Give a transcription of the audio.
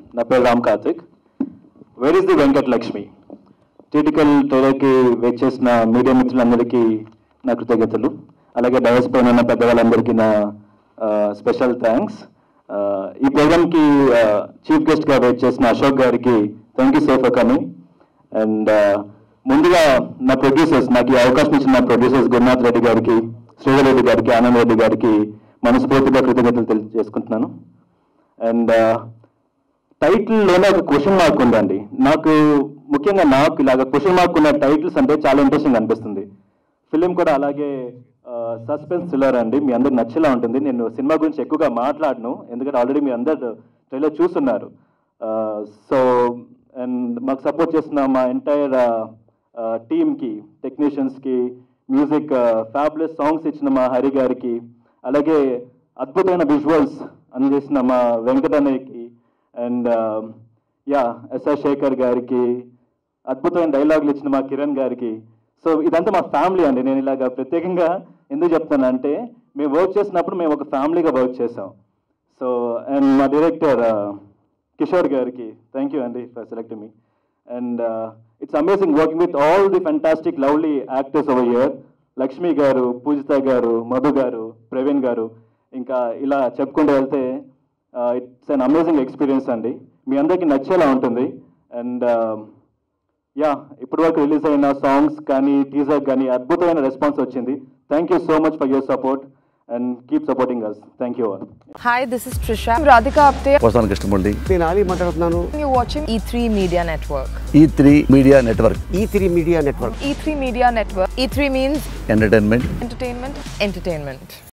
నా పేరు Ram Karthik where is the Venkat Lakshmi టిటికల్ ట్రైలర్కి వెయిట్ చేసిన మీడియా మిత్రులందరికీ నా కృతజ్ఞతలు అలాగే డైవర్స్ పైన ఉన్న పెద్దవాళ్ళందరికీ నా స్పెషల్ థ్యాంక్స్ ఈ ప్రోగ్రామ్కి చీఫ్ గెస్ట్గా వెయిట్ చేసిన అశోక్ గారికి thank you so for coming and ముందుగా నా ప్రొడ్యూసర్స్ నాకు ఈ అవకాశం ఇచ్చిన నా ప్రొడ్యూసర్స్ గురునాథ్ రెడ్డి గారికి శ్రీధర్ రెడ్డి గారికి ఆనంద్ రెడ్డి గారికి మనస్ఫూర్తిగా కృతజ్ఞతలు తెలియజేసుకుంటున్నాను అండ్ టైటిల్లోనే ఒక క్వశ్చన్ మార్క్ ఉందండి నాకు ముఖ్యంగా నాకు ఇలాగ క్వశ్చన్ మార్క్ ఉన్న టైటిల్స్ అంటే చాలా ఇంట్రెస్టింగ్ అనిపిస్తుంది ఫిలిం కూడా అలాగే సస్పెన్స్ థ్రిల్లర్ అండి మీ అందరికి నచ్చేలా ఉంటుంది నేను సినిమా గురించి ఎక్కువగా మాట్లాడను ఎందుకంటే ఆల్రెడీ మీ అందరు ట్రైలర్ చూస్తున్నారు సో అండ్ మాకు సపోర్ట్ చేసిన మా ఎంటైర్ టీమ్కి టెక్నీషియన్స్కి మ్యూజిక్ ఫ్యాబ్లెస్ సాంగ్స్ ఇచ్చిన మా హరి గారికి అలాగే అద్భుతమైన విజువల్స్ అందజేసిన మా వెంకటన్నయ్యకి అండ్ యా ఎస్ఆర్ శేఖర్ గారికి అద్భుతమైన డైలాగులు ఇచ్చిన మా కిరణ్ గారికి సో ఇదంతా మా ఫ్యామిలీ అండి నేను ఇలాగ ప్రత్యేకంగా ఎందుకు చెప్తానంటే మేము వర్క్ చేసినప్పుడు మేము ఒక ఫ్యామిలీగా వర్క్ చేసాం సో అండ్ మా డైరెక్టర్ కిషోర్ గారికి థ్యాంక్ యూ అండి for selecting me and it's amazing working with all the fantastic lovely actors over year Lakshmi గారు పూజిత గారు మధు గారు ప్రవీణ్ గారు ఇంకా ఇలా చెప్పుకుంటూ వెళ్తే ఇట్స్ అన్ అమేజింగ్ ఎక్స్పీరియన్స్ అండి మీ అందరికీ నచ్చేలా ఉంటుంది అండ్ యా ఇప్పటి వరకు రిలీజ్ అయిన సాంగ్స్ కానీ టీజర్ కానీ అద్భుతమైన రెస్పాన్స్ వచ్చింది thank you so much for your support and keep supporting us thank you all Hi, this is Trisha. I'm Radhika Apte. వస్తాను కృష్ణమూర్తి నేను ఆలీ మాట్లాడుతున్నాను You're watching E3 Media Network. E three media network E three media network E3 Media Network. E3 means entertainment entertainment, entertainment.